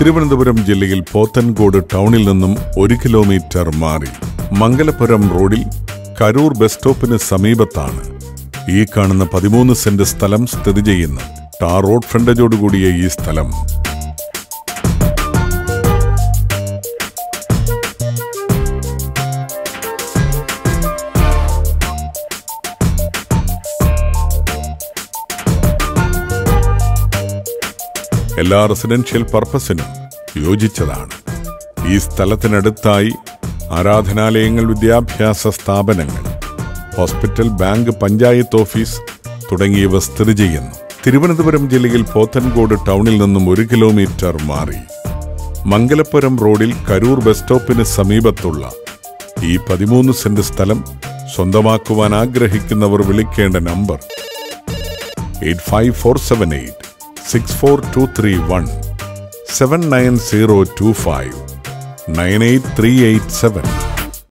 തിരുവനന്തപുരം ജില്ലയിൽ പോത്തൻകോട് ടൗണിൽ നിന്നും ഒരു കിലോമീറ്റർ മാറി മംഗലപുരം റോഡിൽ കരൂർ ബസ് സ്റ്റോപ്പിന് സമീപത്താണ് ഈ കാണുന്ന പതിമൂന്ന് സെന്റ് സ്ഥലം സ്ഥിതി ചെയ്യുന്ന ടാർ റോഡ് ഫ്രണ്ടേജോടുകൂടിയ ഈ സ്ഥലം എല്ലാ റെസിഡൻഷ്യൽ പർപ്പസിനും യോജിച്ചതാണ് ഈ സ്ഥലത്തിനടുത്തായി ആരാധനാലയങ്ങൾ വിദ്യാഭ്യാസ സ്ഥാപനങ്ങൾ ഹോസ്പിറ്റൽ ബാങ്ക് പഞ്ചായത്ത് ഓഫീസ് തുടങ്ങിയവ സ്ഥിതി ചെയ്യുന്നു തിരുവനന്തപുരം ജില്ലയിൽ പോത്തൻകോട് ടൗണിൽ നിന്നും ഒരു കിലോമീറ്റർ മാറി മംഗലപുരം റോഡിൽ കരൂർ ബസ് സ്റ്റോപ്പിന് സമീപത്തുള്ള ഈ പതിമൂന്ന് സെന്റ് സ്ഥലം സ്വന്തമാക്കുവാൻ ആഗ്രഹിക്കുന്നവർ വിളിക്കേണ്ട number eight five four seven eight six four two three one seven nine zero two five nine eight three eight seven